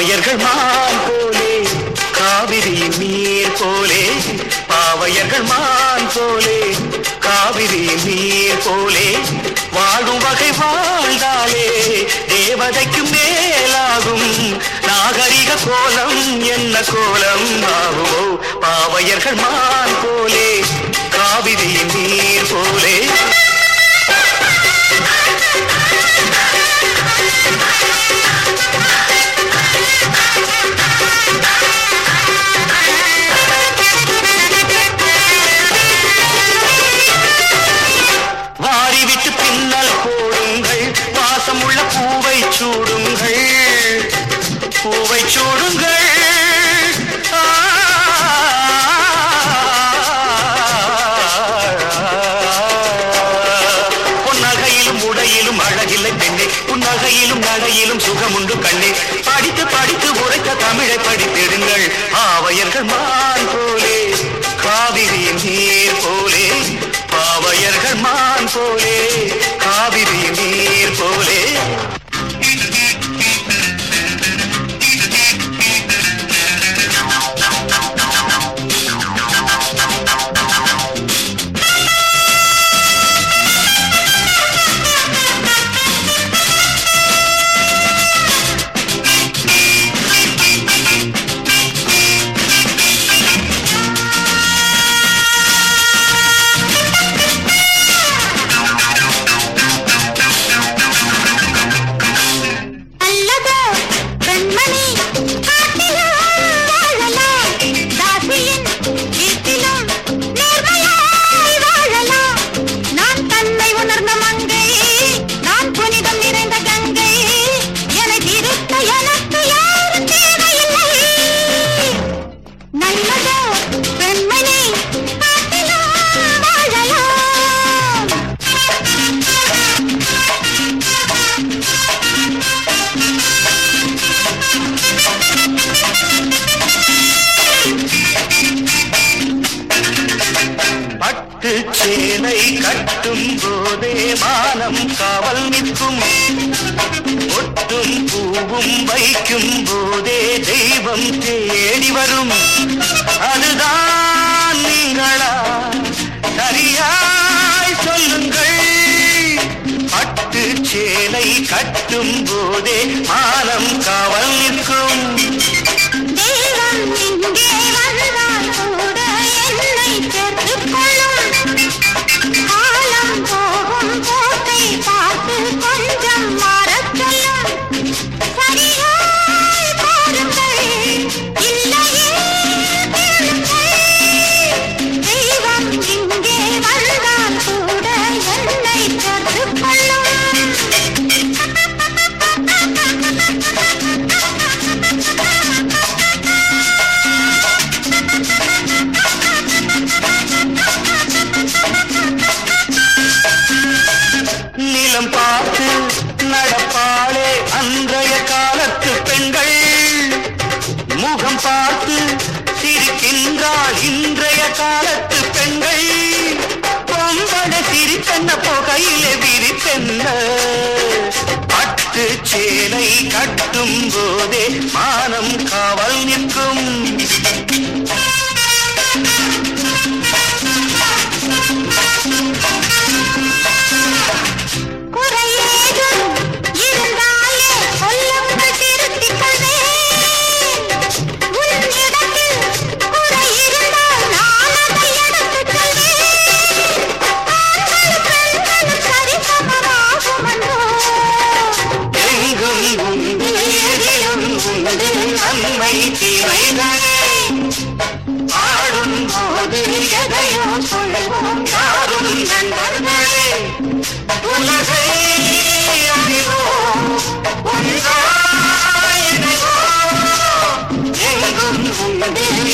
பாவையர்கள் மான் போலே காவிரியின் நீர் போலே பாவையர்கள் மான் போலே காவிரியின் நீர் போலே வாழும் வகை வாழ்ந்தாலே தேவதைக்கு மேலாகும் நாகரிக கோலம் என்ன கோலம் ஆகுமோ பாவையர்கள் மான் போலே காவிரியின் நீர் போலே வாரிவிட்டு பின்னல் போடுங்கள் வாசமுள்ள பூவை சூடுங்கள் பூவை சூடுங்கள் ஆ. பொன்னகையிலும் உடையிலும் அழகில்லை பெண்ணே புன்னகையிலும் நகையிலும் சுகமுண்டு கண்ணே படித்து படித்து உரைத்த தமிழை படித்திடுங்கள் ஆவையர்கள் மான் போலே காவிரியின் நீர் போலே பாவையர்கள் மான் போலே காவிரியின் நீர் போலே அல்லதோ பெண்மணி காட்டிலும் வாழலாம் தாசியின் வீட்டிலும் நேர்மையாய் வாழலாம் நான் தன்னை உணர்ந்த மங்கை நான் புனிதம் நிறைந்த கங்கை என்னை திருத்த எனக்கு யாரும் தேவையில்லை நல்லதோ பெண்மணி காட்டிலும் வாழலாம் பட்டு சேலை கட்டும் போதே மானம் காவல் நிற்கும் ஒட்டும் பூவும் வைக்கும் போதே தெய்வம் தேடி வரும் அதுதான் நீங்களா சரியாய் சொல்லுங்கள் பட்டு சேலை கட்டும் போதே மானம் காவல் நிற்கும் தெய்வம் இங்கே வந்தால் கூட என்னை சேர்த்துக் கொள்ளும் காலம் போகும் போக்கை பார்த்து கொஞ்சம் மாறச் சொல்லும் சரியாய் பாருங்கள் இல்லையே கேளுங்கள் தெய்வம் இங்கே வந்தால் கூட என்னை சேர்த்துக் கொள்ளும் நிலம் பார்த்து நடப்பாளே அன்றைய காலத்து பெண்கள் முகம் பார்த்து சிரிக்கின்றாள் இன்றைய காலத்து பெண்கள் பொம்பட சிரித்தென்ன புகையிலே விரித்தென்ன பட்டு சேலை கட்டும் போதே மானம் காவல் நிற்கும் குறையேதும் இருந்தாலே சொல்லுங்கள் திருத்திக் கொள்வேன். உன்னிடத்தில் குறை இருந்தால் நான் அதை எடுத்துச் சொல்வேன். ஆண்களும் பெண்களும் சரிசமமாகுமன்றோ? எங்கும் உண்டு எதிலும் உண்டு நன்மை தீமைகளே ஆடும் போது எதையோ சொல்வோம் யாரும் நண்பர்களே உலகை அறிவோம் ஒன்றாய் இணைவோம். எங்கும் உண்டு